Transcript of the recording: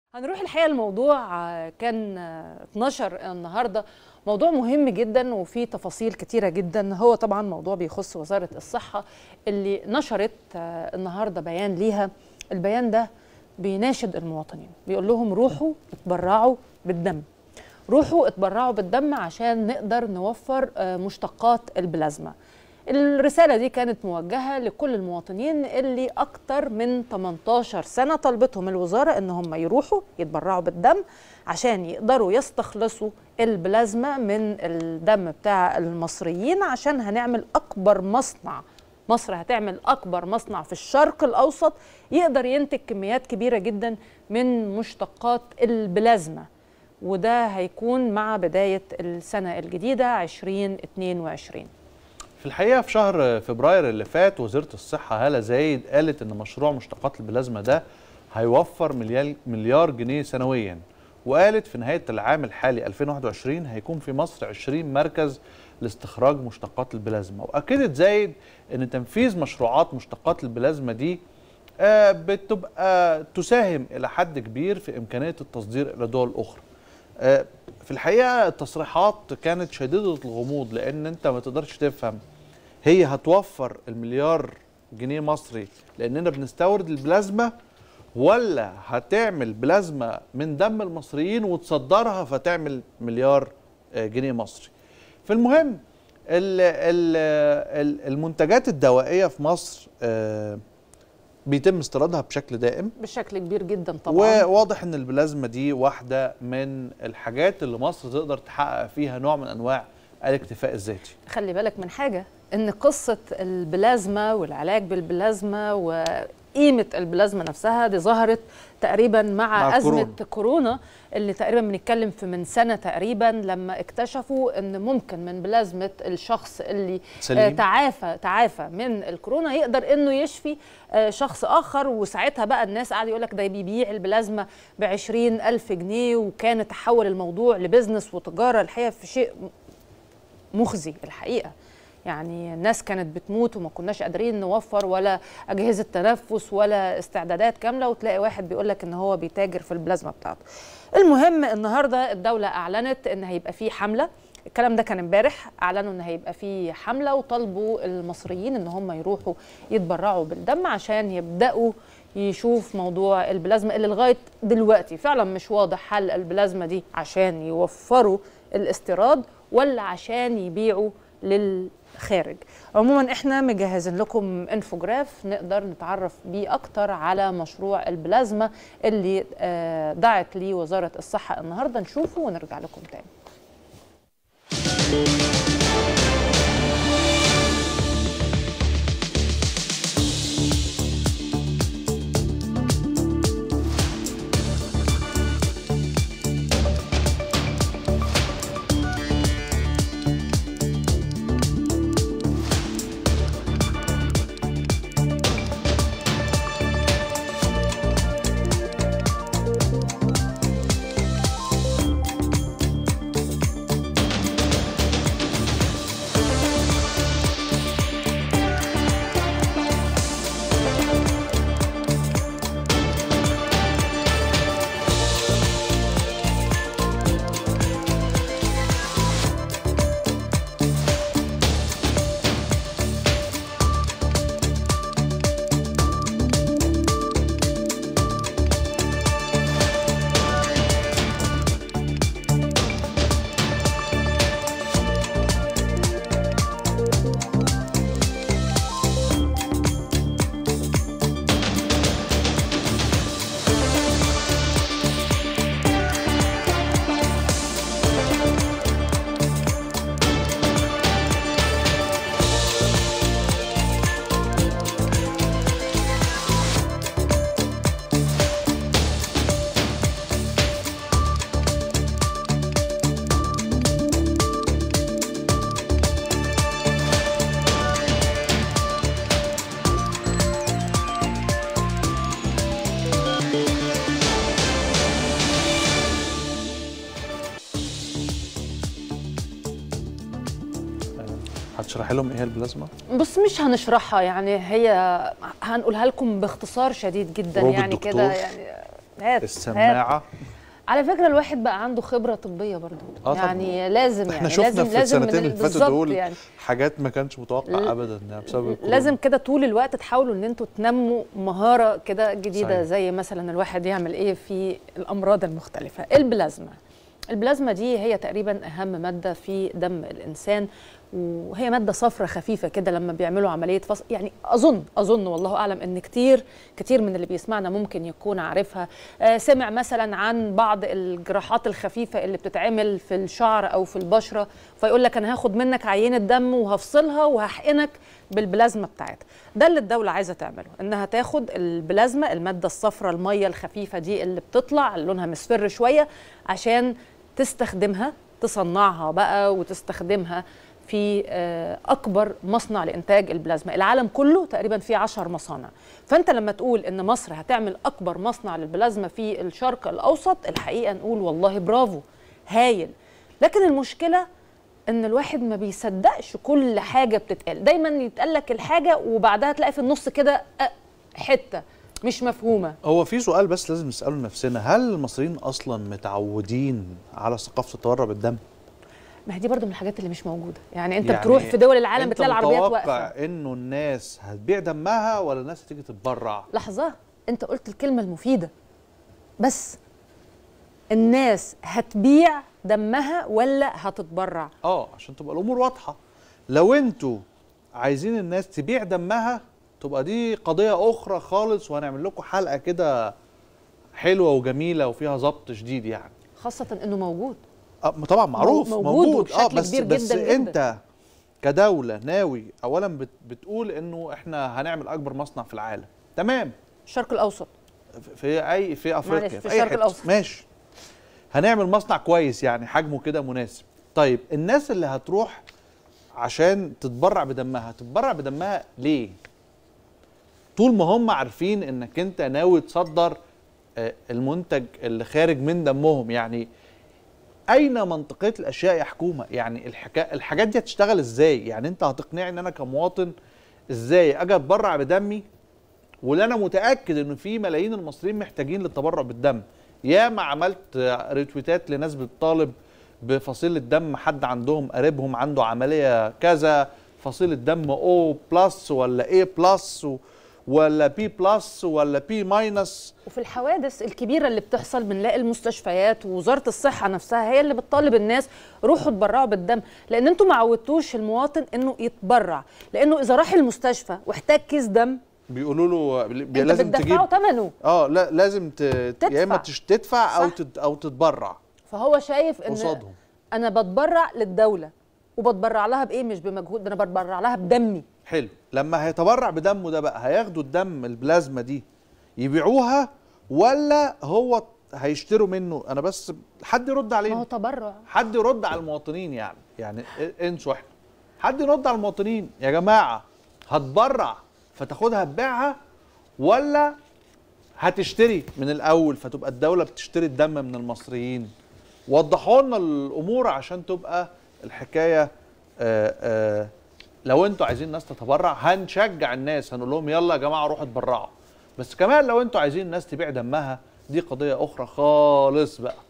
هنروح الحقيقه الموضوع كان اتنشر النهارده موضوع مهم جدا وفيه تفاصيل كتيره جدا هو طبعا موضوع بيخص وزاره الصحه اللي نشرت النهارده بيان ليها البيان ده بيناشد المواطنين بيقول لهم روحوا اتبرعوا بالدم روحوا اتبرعوا بالدم عشان نقدر نوفر مشتقات البلازما الرسالة دي كانت موجهة لكل المواطنين اللي أكتر من 18 سنة طلبتهم الوزارة إن هم يروحوا يتبرعوا بالدم عشان يقدروا يستخلصوا البلازما من الدم بتاع المصريين عشان هنعمل أكبر مصنع مصر هتعمل أكبر مصنع في الشرق الأوسط يقدر ينتج كميات كبيرة جدا من مشتقات البلازما وده هيكون مع بداية السنة الجديدة 2022 في الحقيقه في شهر فبراير اللي فات وزيره الصحه هاله زايد قالت ان مشروع مشتقات البلازما ده هيوفر مليار مليار جنيه سنويا وقالت في نهايه العام الحالي 2021 هيكون في مصر 20 مركز لاستخراج مشتقات البلازما واكدت زايد ان تنفيذ مشروعات مشتقات البلازما دي بتبقى تساهم الى حد كبير في امكانيه التصدير الى دول اخرى في الحقيقه التصريحات كانت شديده الغموض لان انت ما تقدرش تفهم هي هتوفر المليار جنيه مصري لاننا بنستورد البلازما ولا هتعمل بلازما من دم المصريين وتصدرها فتعمل مليار جنيه مصري في المهم المنتجات الدوائيه في مصر بيتم استيرادها بشكل دائم بشكل كبير جدا طبعا وواضح ان البلازما دي واحده من الحاجات اللي مصر تقدر تحقق فيها نوع من انواع الاكتفاء الذاتي خلي بالك من حاجه ان قصه البلازما والعلاج بالبلازما وقيمه البلازما نفسها دي ظهرت تقريبا مع, مع ازمه كورونا. كورونا اللي تقريبا بنتكلم في من سنه تقريبا لما اكتشفوا ان ممكن من بلازمه الشخص اللي سليم. تعافى تعافى من الكورونا يقدر انه يشفي شخص اخر وساعتها بقى الناس قاعد يقول لك ده بيبيع البلازما ب ألف جنيه وكان تحول الموضوع لبزنس وتجاره الحقيقه في شيء مخزي الحقيقه يعني الناس كانت بتموت وما كناش قادرين نوفر ولا اجهزه تنفس ولا استعدادات كامله وتلاقي واحد بيقول لك ان هو بيتاجر في البلازما بتاعته. المهم النهارده الدوله اعلنت ان هيبقى في حمله الكلام ده كان امبارح اعلنوا ان هيبقى في حمله وطالبوا المصريين ان هم يروحوا يتبرعوا بالدم عشان يبداوا يشوف موضوع البلازما اللي لغايه دلوقتي فعلا مش واضح هل البلازما دي عشان يوفروا الاستيراد ولا عشان يبيعوا للخارج عموما احنا مجهزين لكم انفوجراف نقدر نتعرف بيه اكتر على مشروع البلازما اللي دعت ليه وزاره الصحه النهارده نشوفه ونرجع لكم تاني هتشرحي لهم ايه هي البلازما؟ بص مش هنشرحها يعني هي هنقولها لكم باختصار شديد جدا روب يعني الدكتور. كده يعني هات السماعه هات. على فكره الواحد بقى عنده خبره طبيه برضه آه يعني لازم احنا يعني شفنا لازم في لازم السنتين من اللي فاتوا بالظبط دول يعني حاجات ما كانش متوقع ل- ابدا يعني بسبب الكورونا لازم كده طول الوقت تحاولوا ان انتوا تنموا مهاره كده جديده صحيح. زي مثلا الواحد يعمل ايه في الامراض المختلفه البلازما البلازما دي هي تقريبا اهم ماده في دم الانسان وهي ماده صفرة خفيفه كده لما بيعملوا عمليه فصل يعني اظن اظن والله اعلم ان كتير كتير من اللي بيسمعنا ممكن يكون عارفها آه سمع مثلا عن بعض الجراحات الخفيفه اللي بتتعمل في الشعر او في البشره فيقول لك انا هاخد منك عينه دم وهفصلها وهحقنك بالبلازما بتاعتها ده اللي الدوله عايزه تعمله انها تاخد البلازما الماده الصفراء الميه الخفيفه دي اللي بتطلع لونها مصفر شويه عشان تستخدمها تصنعها بقى وتستخدمها في آه، اكبر مصنع لانتاج البلازما العالم كله تقريبا فيه 10 مصانع فانت لما تقول ان مصر هتعمل اكبر مصنع للبلازما في الشرق الاوسط الحقيقه نقول والله برافو هايل لكن المشكله ان الواحد ما بيصدقش كل حاجه بتتقال دايما يتقال لك الحاجه وبعدها تلاقي في النص كده آه، حته مش مفهومه هو في سؤال بس لازم نساله لنفسنا هل المصريين اصلا متعودين على ثقافه التبرع بالدم ما هي دي برضو من الحاجات اللي مش موجوده يعني انت يعني بتروح في دول العالم أنت بتلاقي العربيات متوقع واقفه انه الناس هتبيع دمها ولا الناس هتيجي تتبرع لحظه انت قلت الكلمه المفيده بس الناس هتبيع دمها ولا هتتبرع اه عشان تبقى الامور واضحه لو انتوا عايزين الناس تبيع دمها تبقى دي قضيه اخرى خالص وهنعمل لكم حلقه كده حلوه وجميله وفيها ضبط شديد يعني خاصه انه موجود آه طبعا معروف موجود موجود, اه وبشكل بس كبير بس جداً جداً. انت كدوله ناوي اولا بت بتقول انه احنا هنعمل اكبر مصنع في العالم تمام الشرق الاوسط في اي في افريقيا معلش، في في اي الشرق حته الأوسط. ماشي هنعمل مصنع كويس يعني حجمه كده مناسب طيب الناس اللي هتروح عشان تتبرع بدمها تتبرع بدمها ليه طول ما هم عارفين انك انت ناوي تصدر آه، المنتج اللي خارج من دمهم يعني اين منطقيه الاشياء يا حكومه يعني الحكا... الحاجات دي هتشتغل ازاي يعني انت هتقنعني ان انا كمواطن ازاي اجي اتبرع بدمي واللي انا متاكد انه في ملايين المصريين محتاجين للتبرع بالدم ياما عملت آه، ريتويتات لناس بتطالب بفصيله دم حد عندهم قريبهم عنده عمليه كذا فصيله دم او بلس ولا اي بلس ولا بي بلس ولا بي ماينس وفي الحوادث الكبيره اللي بتحصل بنلاقي المستشفيات ووزاره الصحه نفسها هي اللي بتطالب الناس روحوا اتبرعوا بالدم لان انتوا ما عودتوش المواطن انه يتبرع لانه اذا راح المستشفى واحتاج كيس دم بيقولوا له بي- انت لازم بتدفعه تجيب ثمنه اه لا لازم ت... يا اما تدفع. تش- تدفع او صح. تد... او تتبرع فهو شايف ان قصادهم انا بتبرع للدوله وبتبرع لها بايه مش بمجهود ده انا بتبرع لها بدمي حلو لما هيتبرع بدمه ده بقى هياخدوا الدم البلازما دي يبيعوها ولا هو هيشتروا منه انا بس حد يرد ما هو علينا تبرع حد يرد على المواطنين يعني يعني إ- انسوا احنا حد يرد على المواطنين يا جماعه هتبرع فتاخدها تبيعها ولا هتشتري من الاول فتبقى الدوله بتشتري الدم من المصريين وضحوا لنا الامور عشان تبقى الحكايه آآ آآ لو انتوا عايزين الناس تتبرع هنشجع الناس هنقول لهم يلا يا جماعه روحوا اتبرعوا بس كمان لو انتوا عايزين الناس تبيع دمها دي قضيه اخرى خالص بقى